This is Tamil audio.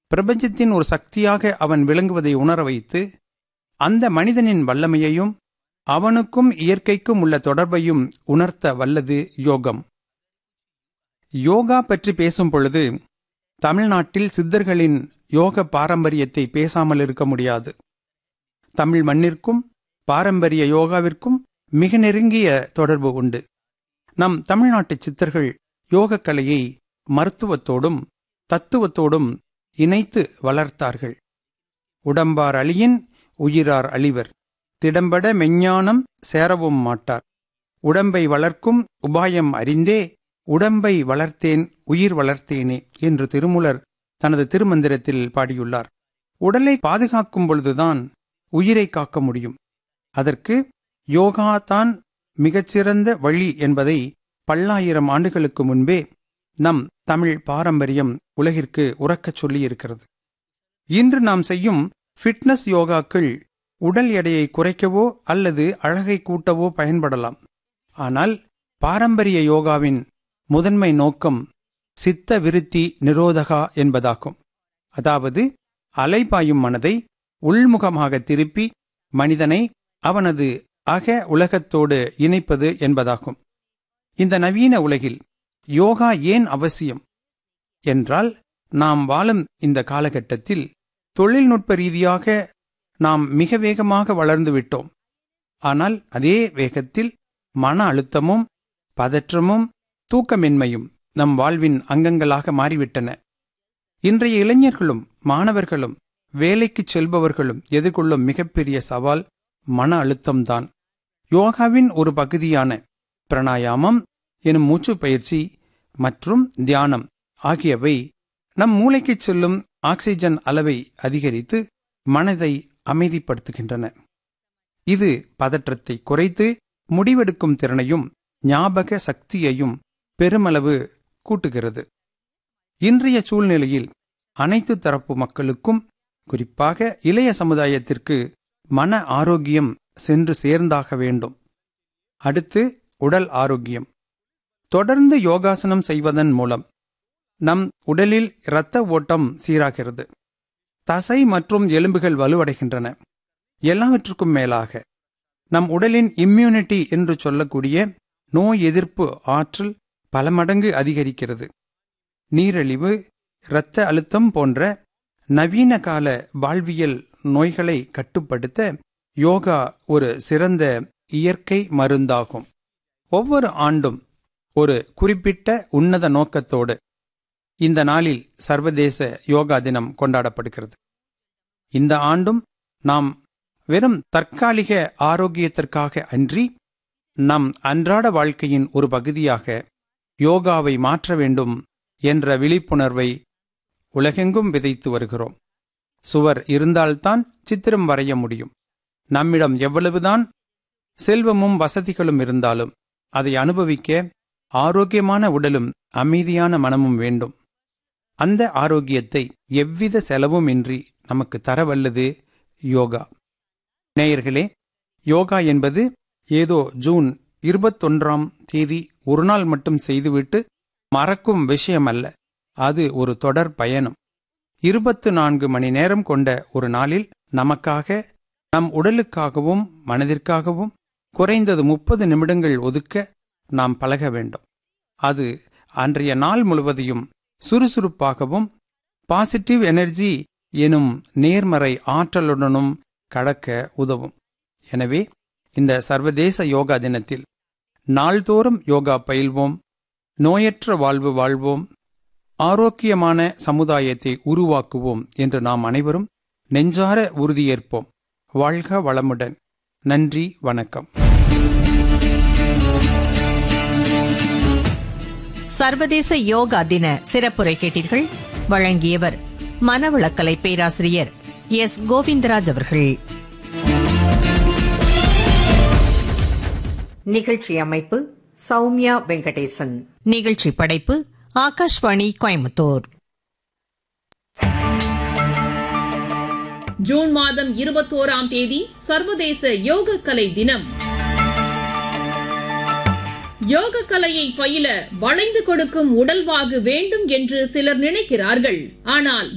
பிரபஞ்சத்தின் ஒரு சக்தியாக அவன் விளங்குவதை உணர வைத்து அந்த மனிதனின் வல்லமையையும் அவனுக்கும் இயற்கைக்கும் உள்ள தொடர்பையும் உணர்த்த வல்லது யோகம் யோகா பற்றி பேசும் பொழுது தமிழ்நாட்டில் சித்தர்களின் யோக பாரம்பரியத்தை பேசாமல் இருக்க முடியாது தமிழ் மண்ணிற்கும் பாரம்பரிய யோகாவிற்கும் மிக நெருங்கிய தொடர்பு உண்டு நம் தமிழ்நாட்டு சித்தர்கள் யோகக்கலையை மருத்துவத்தோடும் தத்துவத்தோடும் இணைத்து வளர்த்தார்கள் உடம்பார் அழியின் உயிரார் அழிவர் திடம்பட மெஞ்ஞானம் சேரவும் மாட்டார் உடம்பை வளர்க்கும் உபாயம் அறிந்தே உடம்பை வளர்த்தேன் உயிர் வளர்த்தேனே என்று திருமுலர் தனது திருமந்திரத்தில் பாடியுள்ளார் உடலை பாதுகாக்கும் பொழுதுதான் உயிரை காக்க முடியும் அதற்கு யோகா தான் மிகச்சிறந்த வழி என்பதை பல்லாயிரம் ஆண்டுகளுக்கு முன்பே நம் தமிழ் பாரம்பரியம் உலகிற்கு உறக்கச் சொல்லியிருக்கிறது இன்று நாம் செய்யும் ஃபிட்னஸ் யோகாக்கள் உடல் எடையை குறைக்கவோ அல்லது அழகை கூட்டவோ பயன்படலாம் ஆனால் பாரம்பரிய யோகாவின் முதன்மை நோக்கம் சித்த விருத்தி நிரோதகா என்பதாகும் அதாவது அலைபாயும் மனதை உள்முகமாக திருப்பி மனிதனை அவனது அக உலகத்தோடு இணைப்பது என்பதாகும் இந்த நவீன உலகில் யோகா ஏன் அவசியம் என்றால் நாம் வாழும் இந்த காலகட்டத்தில் தொழில்நுட்ப ரீதியாக நாம் மிக வேகமாக வளர்ந்து விட்டோம் ஆனால் அதே வேகத்தில் மன அழுத்தமும் பதற்றமும் தூக்கமின்மையும் நம் வாழ்வின் அங்கங்களாக மாறிவிட்டன இன்றைய இளைஞர்களும் மாணவர்களும் வேலைக்குச் செல்பவர்களும் எதிர்கொள்ளும் மிகப்பெரிய சவால் மன அழுத்தம்தான் யோகாவின் ஒரு பகுதியான பிரணாயாமம் எனும் மூச்சு பயிற்சி மற்றும் தியானம் ஆகியவை நம் மூளைக்குச் செல்லும் ஆக்சிஜன் அளவை அதிகரித்து மனதை அமைதிப்படுத்துகின்றன இது பதற்றத்தை குறைத்து முடிவெடுக்கும் திறனையும் ஞாபக சக்தியையும் பெருமளவு கூட்டுகிறது இன்றைய சூழ்நிலையில் அனைத்து தரப்பு மக்களுக்கும் குறிப்பாக இளைய சமுதாயத்திற்கு மன ஆரோக்கியம் சென்று சேர்ந்தாக வேண்டும் அடுத்து உடல் ஆரோக்கியம் தொடர்ந்து யோகாசனம் செய்வதன் மூலம் நம் உடலில் இரத்த ஓட்டம் சீராகிறது தசை மற்றும் எலும்புகள் வலுவடைகின்றன எல்லாவற்றுக்கும் மேலாக நம் உடலின் இம்யூனிட்டி என்று சொல்லக்கூடிய நோய் எதிர்ப்பு ஆற்றல் பல மடங்கு அதிகரிக்கிறது நீரிழிவு இரத்த அழுத்தம் போன்ற நவீன கால வாழ்வியல் நோய்களை கட்டுப்படுத்த யோகா ஒரு சிறந்த இயற்கை மருந்தாகும் ஒவ்வொரு ஆண்டும் ஒரு குறிப்பிட்ட உன்னத நோக்கத்தோடு இந்த நாளில் சர்வதேச யோகா தினம் கொண்டாடப்படுகிறது இந்த ஆண்டும் நாம் வெறும் தற்காலிக ஆரோக்கியத்திற்காக அன்றி நம் அன்றாட வாழ்க்கையின் ஒரு பகுதியாக யோகாவை மாற்ற வேண்டும் என்ற விழிப்புணர்வை உலகெங்கும் விதைத்து வருகிறோம் சுவர் இருந்தால்தான் சித்திரம் வரைய முடியும் நம்மிடம் எவ்வளவுதான் செல்வமும் வசதிகளும் இருந்தாலும் அதை அனுபவிக்க ஆரோக்கியமான உடலும் அமைதியான மனமும் வேண்டும் அந்த ஆரோக்கியத்தை எவ்வித செலவும் இன்றி நமக்கு தரவல்லது யோகா நேயர்களே யோகா என்பது ஏதோ ஜூன் இருபத்தொன்றாம் தேதி ஒரு நாள் மட்டும் செய்துவிட்டு மறக்கும் விஷயம் அல்ல அது ஒரு தொடர் பயணம் இருபத்து நான்கு மணி நேரம் கொண்ட ஒரு நாளில் நமக்காக நம் உடலுக்காகவும் மனதிற்காகவும் குறைந்தது முப்பது நிமிடங்கள் ஒதுக்க நாம் பழக வேண்டும் அது அன்றைய நாள் முழுவதையும் சுறுசுறுப்பாகவும் பாசிட்டிவ் எனர்ஜி எனும் நேர்மறை ஆற்றலுடனும் கடக்க உதவும் எனவே இந்த சர்வதேச யோகா தினத்தில் நாள்தோறும் யோகா பயில்வோம் நோயற்ற வாழ்வு வாழ்வோம் ஆரோக்கியமான சமுதாயத்தை உருவாக்குவோம் என்று நாம் அனைவரும் நெஞ்சார உறுதியேற்போம் வாழ்க வளமுடன் நன்றி வணக்கம் சர்வதேச யோகா தின சிறப்புரை கேட்டீர்கள் வழங்கியவர் மனவளக்கலை பேராசிரியர் எஸ் கோவிந்தராஜ் அவர்கள் நிகழ்ச்சி அமைப்பு சௌமியா வெங்கடேசன் நிகழ்ச்சி படைப்பு ஆகாஷ்வாணி கோயம்புத்தூர் ஜூன் மாதம் இருபத்தோராம் தேதி சர்வதேச யோக கலை தினம் யோக கலையை பயில வளைந்து கொடுக்கும் உடல்வாகு வேண்டும் என்று சிலர் நினைக்கிறார்கள் ஆனால்